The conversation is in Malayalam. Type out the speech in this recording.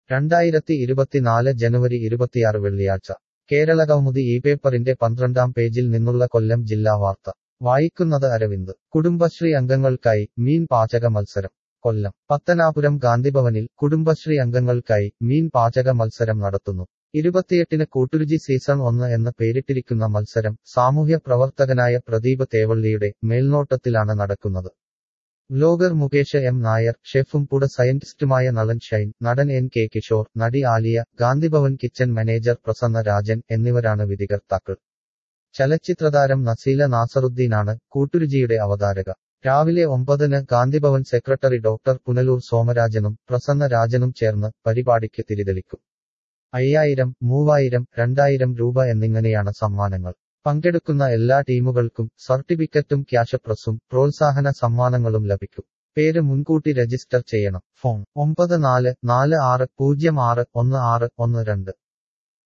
രണ്ടായിരത്തി ഇരുപത്തിനാല് ജനുവരി ഇരുപത്തിയാറ് വെള്ളിയാഴ്ച കേരളകൗമുദി ഈ പേപ്പറിന്റെ പന്ത്രണ്ടാം പേജിൽ നിന്നുള്ള കൊല്ലം ജില്ലാ വാർത്ത വായിക്കുന്നത് അരവിന്ദ് കുടുംബശ്രീ അംഗങ്ങൾക്കായി മീൻ പാചക മത്സരം കൊല്ലം പത്തനാപുരം ഗാന്ധിഭവനിൽ കുടുംബശ്രീ അംഗങ്ങൾക്കായി മീൻ പാചക മത്സരം നടത്തുന്നു ഇരുപത്തിയെട്ടിന് കൂട്ടുരുചി സീസൺ ഒന്ന് എന്ന് പേരിട്ടിരിക്കുന്ന മത്സരം സാമൂഹ്യ പ്രവർത്തകനായ പ്രദീപ് തേവള്ളിയുടെ മേൽനോട്ടത്തിലാണ് നടക്കുന്നത് വ്ലോഗർ മുകേഷ് എം നായർ ഷെഫും പുട സയന്റിസ്റ്റുമായ നളൻ ഷൈൻ നടൻ എൻ കെ കിഷോർ നടി ആലിയ ഗാന്ധിഭവൻ കിച്ചൻ മാനേജർ പ്രസന്ന രാജൻ എന്നിവരാണ് വിധികർത്താക്കൾ ചലച്ചിത്രതാരം നസീല നാസറുദ്ദീനാണ് കൂട്ടുരുചിയുടെ അവതാരക രാവിലെ ഒമ്പതിന് ഗാന്ധിഭവൻ സെക്രട്ടറി ഡോക്ടർ പുനലൂർ സോമരാജനും പ്രസന്ന രാജനും ചേർന്ന് പരിപാടിക്ക് തിരിതെളിക്കും അയ്യായിരം മൂവായിരം രണ്ടായിരം രൂപ എന്നിങ്ങനെയാണ് സമ്മാനങ്ങൾ പങ്കെടുക്കുന്ന എല്ലാ ടീമുകൾക്കും സർട്ടിഫിക്കറ്റും ക്യാഷ് പ്രസും പ്രോത്സാഹന സമ്മാനങ്ങളും ലഭിക്കും പേര് മുൻകൂട്ടി രജിസ്റ്റർ ചെയ്യണം ഫോൺ ഒമ്പത് നാല് നാല് ആറ് പൂജ്യം ആറ് ഒന്ന് ആറ് ഒന്ന് രണ്ട്